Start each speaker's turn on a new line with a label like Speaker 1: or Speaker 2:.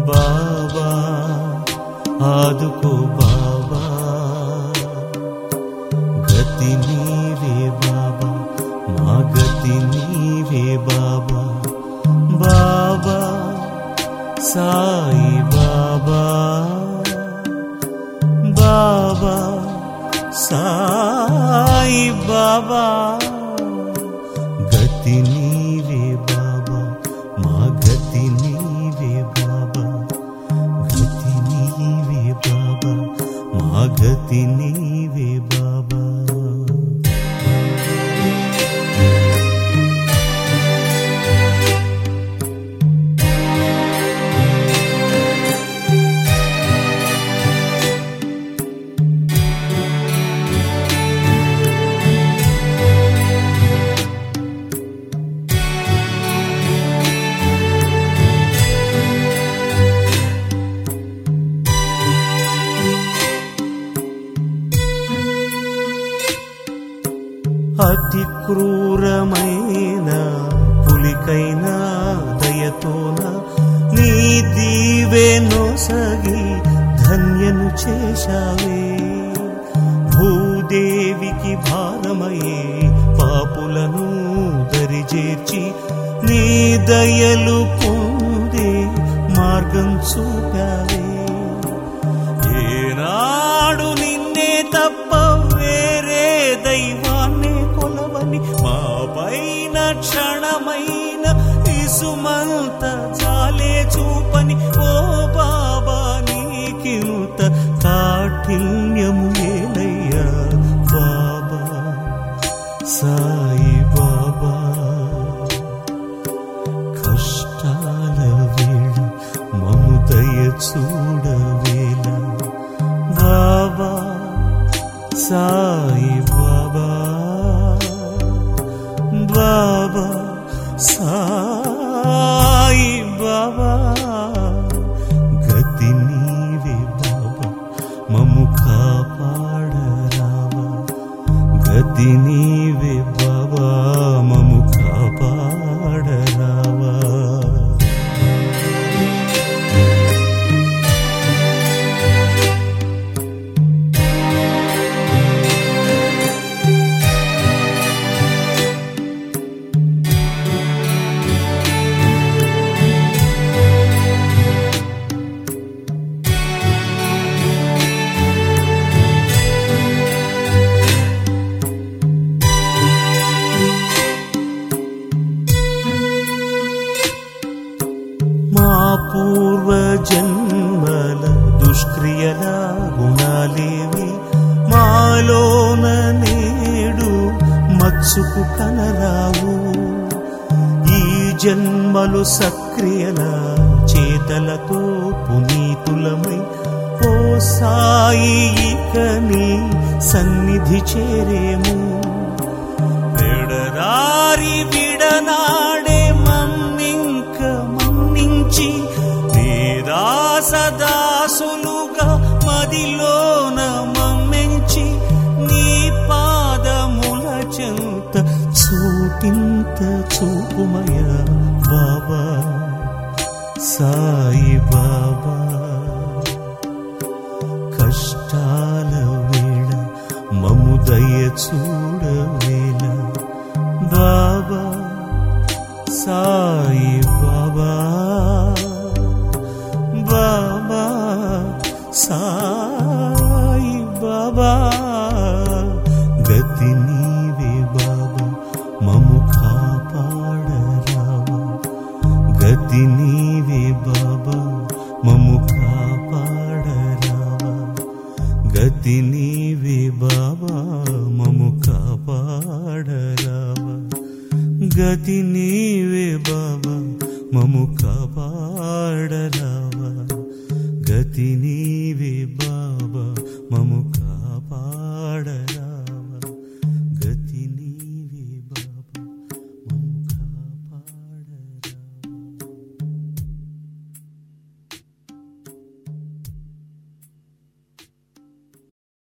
Speaker 1: బాబా ఆదుకో బాబా గతి నీవే బాబా మా గతి నీవే బాబా బాబా సాయి బాబా బాబా సాయి బాబా గతి నీవే బాబా మా గతి నీవే బాబా గతి నీవే బాబా మా గతి నీవే బాబా అతి క్రూరమైన పులికైనా దయతోన నీ దీవే నొసగి ధన్యను చేశావే భూదేవికి భారమయ్యే పాపులను దరిచేర్చి నీ దయలు పొందే మార్గం చూపావే ఏనాడు నిన్నే తప్ప వేరే దైవాన్ని కొలవని మా పైన క్షణమైన ఇసుమంత చాలే చూపని ఓ బాబా నీకింత కాఠిన్యము ఏలయ్యా బాబా సాయి బాబా కష్టాల వేళ మము దయ చూడవేళ బాబా సాయి బాబా బాబా సాయి బాబా గతి నీవే బాబా మము కాపాడరావా గతి నీవే బాబా మము కాపాడరావా మా పూర్వ జన్మల దుష్క్రియల గుణాలేవి మాలోన నేడు మత్సుకు కనరావు ఈ జన్మలు సక్రియల చేతలతో పునీతులమై ఓ సాయి ఇక నీ సన్నిధి చేరేము విడరారి విడనాడే మమ్మింక మన్నించి నీదాసదాసులుగా మదిలోన మమ్మించి నీ పాదముల చెంత చూటింత చూపుమయ బాబా సాయి బాబా కష్టాల వేళ మము దయ చూడవేళ బాబా సాయి బాబా బాబా సాయి బాబా గతి నీవే బాబా మము కాపాడరావా గతి నీవే బాబా మము కాపాడరావా గతి నీవే బాబా మము కాపాడరావా గతి నీవే బాబా మము కాపాడరావా గతి నీవే